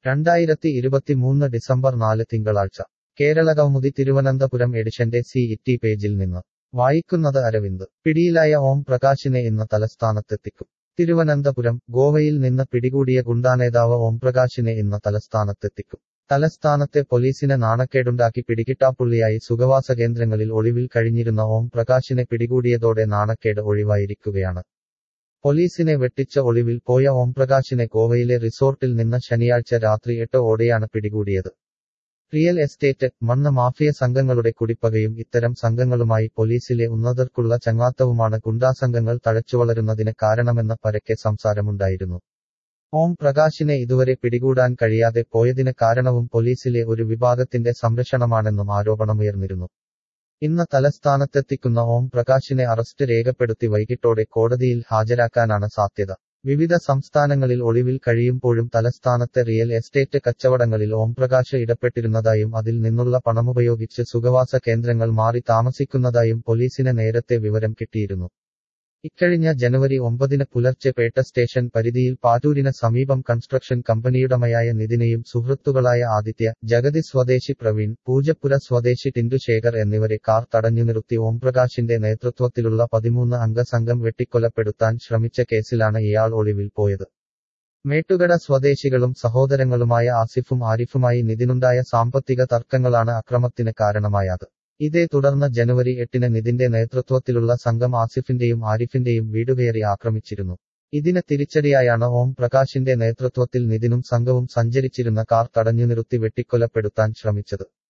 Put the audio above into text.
രണ്ടായിരത്തി ഇരുപത്തിമൂന്ന് ഡിസംബർ നാല് തിങ്കളാഴ്ച കേരള കൗമുദി തിരുവനന്തപുരം എഡിഷന്റെ സി ഇറ്റി പേജിൽ നിന്ന് വായിക്കുന്നത് അരവിന്ദ് പിടിയിലായ ഓം പ്രകാശിനെ ഇന്ന് തലസ്ഥാനത്തെത്തിക്കും തിരുവനന്തപുരം ഗോവയിൽ നിന്ന് പിടികൂടിയ ഗുണ്ടാനേതാവ് ഓംപ്രകാശിനെ ഇന്ന് തലസ്ഥാനത്തെത്തിക്കും തലസ്ഥാനത്തെ പോലീസിന് നാണക്കേടുണ്ടാക്കി പിടികിട്ടാപ്പുള്ളിയായി സുഖവാസ കേന്ദ്രങ്ങളിൽ ഒളിവിൽ കഴിഞ്ഞിരുന്ന ഓം പ്രകാശിനെ പിടികൂടിയതോടെ നാണക്കേട് ഒഴിവായിരിക്കുകയാണ് പോലീസിനെ വെട്ടിച്ച ഒളിവിൽ പോയ ഓംപ്രകാശിനെ ഗോവയിലെ റിസോർട്ടിൽ നിന്ന് ശനിയാഴ്ച രാത്രി എട്ട് ഓടെയാണ് പിടികൂടിയത് റിയൽ എസ്റ്റേറ്റ് മണ്ണ് മാഫിയ സംഘങ്ങളുടെ കുടിപ്പകയും ഇത്തരം സംഘങ്ങളുമായി പോലീസിലെ ഉന്നതർക്കുള്ള ചങ്ങാത്തവുമാണ് ഗുണ്ടാസംഘങ്ങൾ തഴച്ചുവളരുന്നതിന് കാരണമെന്ന പരക്കെ സംസാരമുണ്ടായിരുന്നു ഓം പ്രകാശിനെ ഇതുവരെ പിടികൂടാൻ കഴിയാതെ പോയതിന് കാരണവും പോലീസിലെ ഒരു വിഭാഗത്തിന്റെ സംരക്ഷണമാണെന്നും ആരോപണമുയർന്നിരുന്നു ഇന്ന് തലസ്ഥാനത്തെത്തിക്കുന്ന ഓം പ്രകാശിനെ അറസ്റ്റ് രേഖപ്പെടുത്തി വൈകിട്ടോടെ കോടതിയിൽ ഹാജരാക്കാനാണ് സാധ്യത വിവിധ സംസ്ഥാനങ്ങളിൽ ഒളിവിൽ കഴിയുമ്പോഴും തലസ്ഥാനത്തെ റിയൽ എസ്റ്റേറ്റ് കച്ചവടങ്ങളിൽ ഓംപ്രകാശ് ഇടപെട്ടിരുന്നതായും അതിൽ നിന്നുള്ള പണമുപയോഗിച്ച് സുഖവാസ കേന്ദ്രങ്ങൾ മാറി താമസിക്കുന്നതായും പോലീസിന് നേരത്തെ വിവരം കിട്ടിയിരുന്നു ഇക്കഴിഞ്ഞ ജനുവരി ഒമ്പതിന് പുലർച്ചെ പേട്ട സ്റ്റേഷൻ പരിധിയിൽ പാറ്റൂരിന് സമീപം കൺസ്ട്രക്ഷൻ കമ്പനിയുടമയായ നിതിനെയും സുഹൃത്തുക്കളായ ആദിത്യ ജഗതി സ്വദേശി പ്രവീൺ പൂജപ്പുര സ്വദേശി ടിൻഡുശേഖർ എന്നിവരെ കാർ തടഞ്ഞു നിർത്തി ഓംപ്രകാശിന്റെ നേതൃത്വത്തിലുള്ള പതിമൂന്ന് അംഗ സംഘം വെട്ടിക്കൊലപ്പെടുത്താൻ ശ്രമിച്ച കേസിലാണ് ഇയാൾ ഒളിവിൽ പോയത് മേട്ടുകട സ്വദേശികളും സഹോദരങ്ങളുമായ ആസിഫും ആരിഫുമായി നിതിനുണ്ടായ സാമ്പത്തിക തർക്കങ്ങളാണ് അക്രമത്തിന് കാരണമായത് ഇതേ തുടർന്ന് ജനുവരി എട്ടിന് നിതിന്റെ നേതൃത്വത്തിലുള്ള സംഘം ആസിഫിന്റെയും ആരിഫിന്റെയും വീടുകയറി ആക്രമിച്ചിരുന്നു ഇതിന് തിരിച്ചടിയായാണ് ഓം പ്രകാശിന്റെ നേതൃത്വത്തിൽ നിതിനും സംഘവും സഞ്ചരിച്ചിരുന്ന കാർ തടഞ്ഞു നിർത്തി വെട്ടിക്കൊലപ്പെടുത്താൻ ശ്രമിച്ചത്